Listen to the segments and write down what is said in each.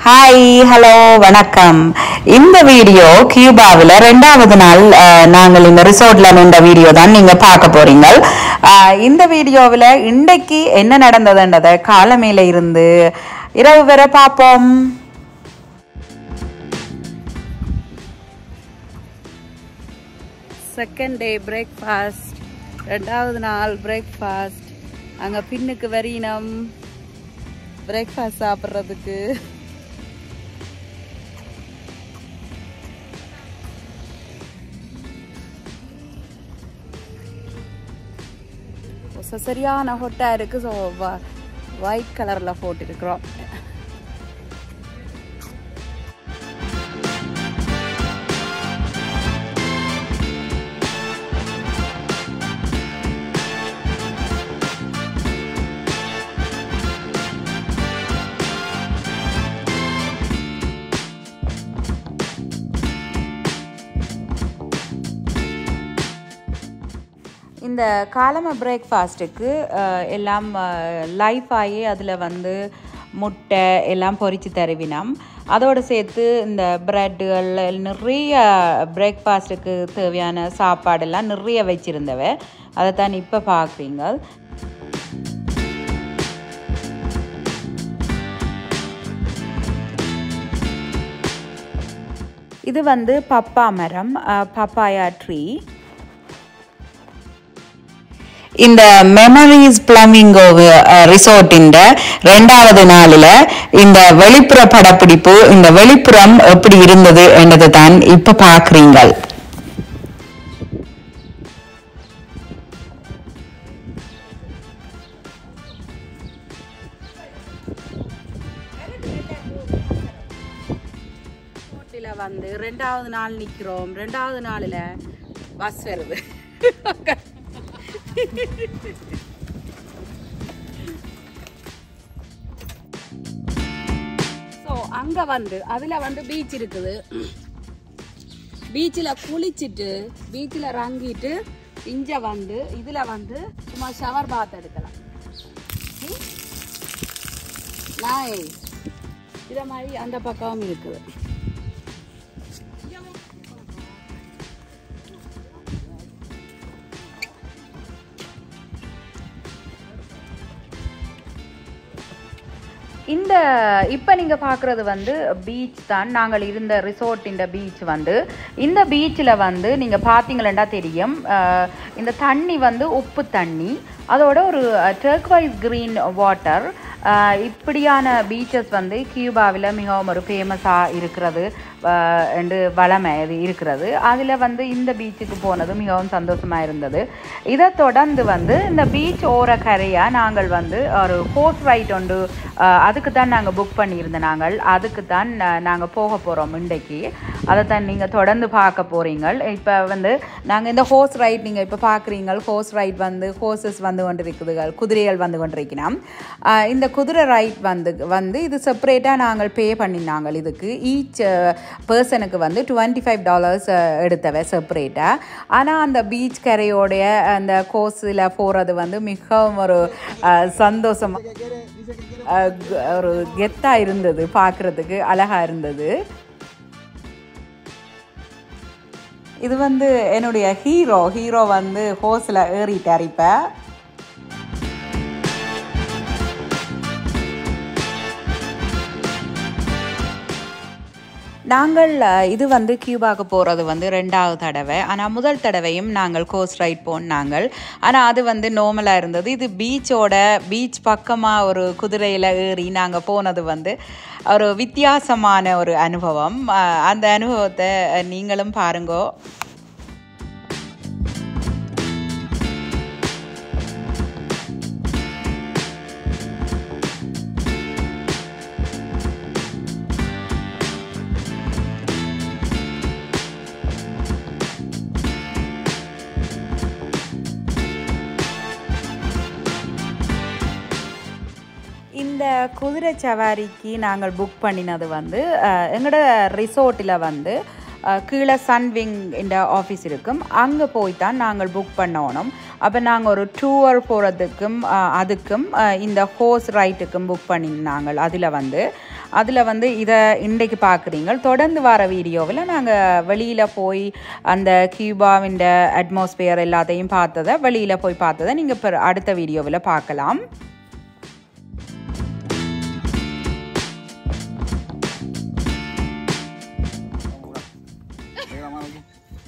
Hi hello வணக்கம் இந்த video கியூபாவில் ரெண்டாவது நாள் அஹ், நாங்கள் இந்த ரிசோர்ட்ல நின்ற வீடியோ தான் நீங்க பார்க்க போறீங்க அஹ், இந்த வீடியோவில் இன்றைக்கு என்ன நடந்ததுன்றதை காலமேல இருந்து இரவு வரை பார்ப்போம் செகண்ட் டே பிரேக்ஃபாஸ்ட் ரெண்டாவது நாள் பிரேக்ஃபாஸ்ட் அங்கே பின்னுக்கு வரினம் பிரேக்ஃபாஸ்ட் சாப்பிட்றதுக்கு ச- சரியான ஹொட்டா இருக்கு ஸோ ஒயிட் கலர்ல போட்டிருக்கிறோம் இந்த காலம பிரேக்ஃபாஸ்ட்டுக்கு எல்லாம் லைஃப் ஆகி அதில் வந்து முட்டை எல்லாம் பொரிச்சு தருவினோம் அதோடு சேர்த்து இந்த ப்ரெட்டுகள் நிறைய பிரேக்ஃபாஸ்ட்டுக்கு தேவையான சாப்பாடெல்லாம் நிறைய வச்சுருந்தவ அதை தான் இப்போ பார்க்குறீங்க இது வந்து பப்பா மரம் பப்பாயா ட்ரீ இந்த மெமரிஸ் பிளமிங்கோ ரிசோர்ட்டின் ரெண்டாவது நாளில் இந்த வெளிப்புற படப்பிடிப்பு இந்த வெளிப்புறம் எப்படி இருந்தது என்றது தான் இப்ப பாக்குறீங்கள் போட்டில வந்து ரெண்டாவது நாள் நிக்கிறோம் ரெண்டாவது நாளில் பஸ் வருது ஸோ அங்க வந்து அதுல வந்து பீச் இருக்குது பீச்சில் குளிச்சுட்டு பீச்சில் இறங்கிட்டு இங்க வந்து இதுல வந்து சும்மா ஷவர் பாத் எடுக்கலாம் நாய் இத மாதிரி அந்த பக்கமும் இருக்குது இந்த இப்போ நீங்கள் பார்க்குறது வந்து பீச் தான் நாங்கள் இருந்த ரிசோர்ட் இந்த பீச் வந்து இந்த பீச்சில் வந்து நீங்கள் பார்த்தீங்களா தெரியும் அஹ், இந்த தண்ணி வந்து உப்பு தண்ணி அதோட ஒரு டர்க்வைஸ் green வாட்டர் இப்படியான பீச்சஸ் வந்து கியூபாவில் மிகவும் ஒரு ஃபேமஸாக இருக்கிறது அஹ், என்று வளமை இது இருக்கிறது அதில் வந்து இந்த பீச்சுக்கு போனது மிகவும் சந்தோஷமாக இருந்தது இதை தொடர்ந்து வந்து இந்த பீச் ஓர கரையாக நாங்கள் வந்து ஒரு ஹோஸ் ரைட் ஒன்று அஹ், அதுக்கு தான் நாங்கள் புக் பண்ணியிருந்தோம் நாங்கள் அதுக்கு தான் நாங்கள் போக போகிறோம் இன்றைக்கு அதை தான் நீங்கள் தொடர்ந்து பார்க்க போகிறீங்க இப்போ வந்து நாங்கள் இந்த ஹோஸ் ரைட் நீங்கள் இப்போ பார்க்குறீங்க ஹோஸ் ரைட் வந்து ஹோசஸ் வந்து கொண்டிருக்குதுகள் குதிரைகள் வந்து கொண்டிருக்கிறோம் அஹ், இந்த குதிரை ரைட் வந்து வந்து இது செப்பரேட்டாக நாங்கள் பே பண்ணினாங்க இதுக்கு ஈச் பர்சனுக்கு வந்து டுவெண்ட்டி ஃபைவ் டாலர்ஸ் எடுத்தவ செப்பரேட்டாக ஆனால் அந்த பீச் கரையோடைய அந்த கோர்ஸில் போகிறது வந்து மிகவும் ஒரு அஹ், சந்தோஷம் அஹ், க- ஒரு கெத்தாக இருந்தது பார்க்குறதுக்கு அழகாக இருந்தது இது வந்து என்னுடைய ஹீரோ ஹீரோ வந்து ஹோஸில் ஏறிட்டார் இப்போ நாங்கள் அஹ், இது வந்து கியூபாக்கு போகிறது வந்து ரெண்டாவது தடவை ஆனால் முதல் தடவையும் நாங்கள் கோஸ் ரைட் போனாங்கள் ஆனால் அது வந்து நார்மலாக இருந்தது இது பீச்சோட பீச் பக்கமாக ஒரு குதிரையில் ஏறி நாங்கள் போனது வந்து ஒரு வித்தியாசமான ஒரு அனுபவம் அஹ், அந்த அனுபவத்தை அஹ், நீங்களும் பாருங்கோ இந்த குதிரை சவாரிக்கு நாங்கள் புக் பண்ணினது வந்து அஹ், எங்களோட ரிசோர்ட்டில் வந்து அஹ், கீழே சன்விங் இந்த ஆஃபீஸ் இருக்கும் அங்கே போய் தான் நாங்கள் புக் பண்ணணும் அப்போ நாங்கள் ஒரு டூர் போகிறதுக்கும் அதுக்கும் அஹ், இந்த ஹோஸ் ரைட்டுக்கும் புக் பண்ணியிருந்தாங்க அதில் வந்து அதில் வந்து இதை இன்றைக்கு பார்க்குறீங்க தொடர்ந்து வர வீடியோவில் நாங்கள் வெளியில் போய் அந்த கியூபாவின் அட்மாஸ்பியர் எல்லாத்தையும் பார்த்ததை வெளியில் போய் பார்த்ததை நீங்கள் இப்போ அடுத்த வீடியோவில் பார்க்கலாம் Pega la mano aquí.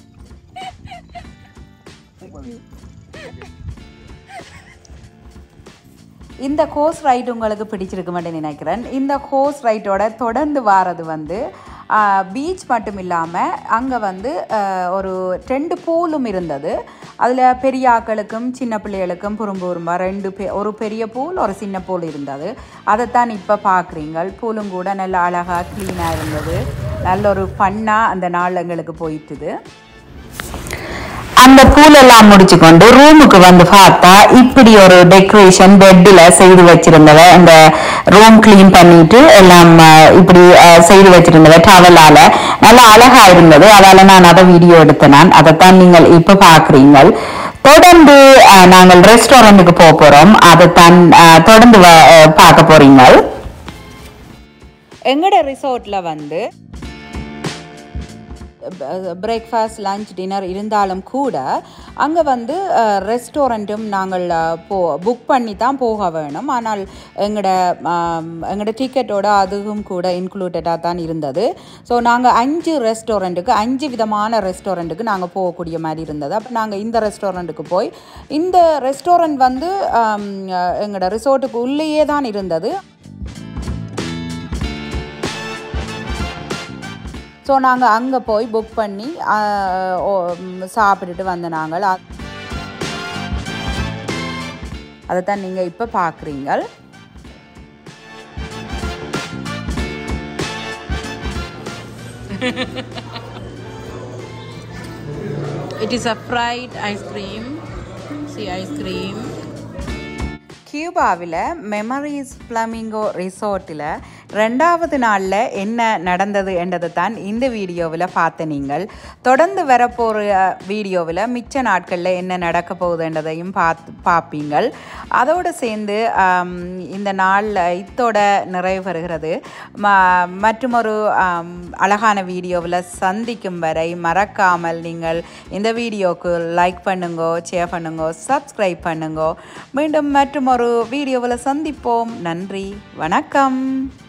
இந்த ஹோஸ் ரைட் உங்களுக்கு பிடிச்சிருக்கு மட்டும் நினைக்கிறேன் இந்த ஹோஸ் ரைட்டோட தொடர்ந்து வாரது வந்து பீச் மட்டும் இல்லாமல் அங்கே வந்து ஆஹ், ஒரு ரெண்டு பூலும் இருந்தது அதில் பெரிய ஆக்களுக்கும் சின்ன பிள்ளைகளுக்கும் புறும்பு உரும்பா ரெண்டு பே ஒரு பெரிய பூல் ஒரு சின்ன பூல் இருந்தது அதைத்தான் இப்போ பார்க்குறீங்க பூலும் கூட நல்ல அழகாக க்ளீனாக இருந்தது நல்ல ஒரு ஃபன்னாக அந்த நாள் எங்களுக்கு போயிட்டுது அந்த பூலெல்லாம் முடிச்சு கொண்டு ரூமுக்கு வந்து பார்த்தா இப்படி ஒரு டெக்கரேஷன் பெட்டில் செய்து வச்சிருந்தவ அந்த ரூம் க்ளீன் பண்ணிட்டு எல்லாம் அஹ், இப்படி அஹ், செய்து வச்சிருந்தவ டவலால நல்லா அழகா இருந்தது அதால நான் அதை வீடியோ எடுத்தேன் நான் அதைத்தான் நீங்கள் இப்ப பாக்குறீங்க தொடர்ந்து அஹ், நாங்கள் ரெஸ்டாரண்ட்டுக்கு போக போறோம் அதைத்தான் அஹ், தொடர்ந்து வ- அஹ், பார்க்க போறீங்க எங்கட ரிசார்ட்ல வந்து பிரேக்ஃபாஸ்ட் லஞ்ச் டின்னர் இருந்தாலும் கூட அங்கே வந்து ரெஸ்டாரண்ட்டும் நாங்கள் அஹ், போ புக் பண்ணி தான் போக வேணும் ஆனால் எங்களோட எங்களோட டிக்கெட்டோட அதுவும் கூட இன்க்ளூடடாக தான் இருந்தது ஸோ நாங்கள் அஞ்சு ரெஸ்டாரண்ட்டுக்கு அஞ்சு விதமான ரெஸ்டாரண்ட்டுக்கு நாங்கள் போகக்கூடிய மாதிரி இருந்தது அப்போ நாங்கள் இந்த ரெஸ்டாரண்ட்டுக்கு போய் இந்த ரெஸ்டாரண்ட் வந்து ஆம், அஹ், எங்களோட ரிசார்ட்டுக்கு உள்ளேயே தான் இருந்தது ஸோ நாங்கள் அங்கே போய் புக் பண்ணி ஆஹ், ஓ, ம், சாப்பிட்டுட்டு வந்த நாங்கள் அ- அதைத்தான் நீங்கள் இப்போ பார்க்குறீங்க It is a fried ice cream. See ice cream. கியூபாவில் மெமரிஸ் ஃப்ளமிங்கோ ரிசார்ட்டில் ரெண்டாவது நாளில் என்ன நடந்தது என்றதை தான் இந்த வீடியோவில் பார்த்த நீங்கள் தொடர்ந்து வரப்போகிற வீடியோவில் மிச்ச நாட்களில் என்ன நடக்க போகுதுன்றதையும் பார்த்து பார்ப்பீங்கள் அதோடு சேர்ந்து ஆம், இந்த நாள் இத்தோட நிறைவு பெறுகிறது ம மற்றுமொரு ஆம், அழகான வீடியோவில் சந்திக்கும் வரை மறக்காமல் நீங்கள் இந்த வீடியோக்கு லைக் பண்ணுங்கோ ஷேர் பண்ணுங்கோ சப்ஸ்கிரைப் பண்ணுங்கோ மீண்டும் மற்றும் ஒரு வீடியோவில் சந்திப்போம் நன்றி வணக்கம்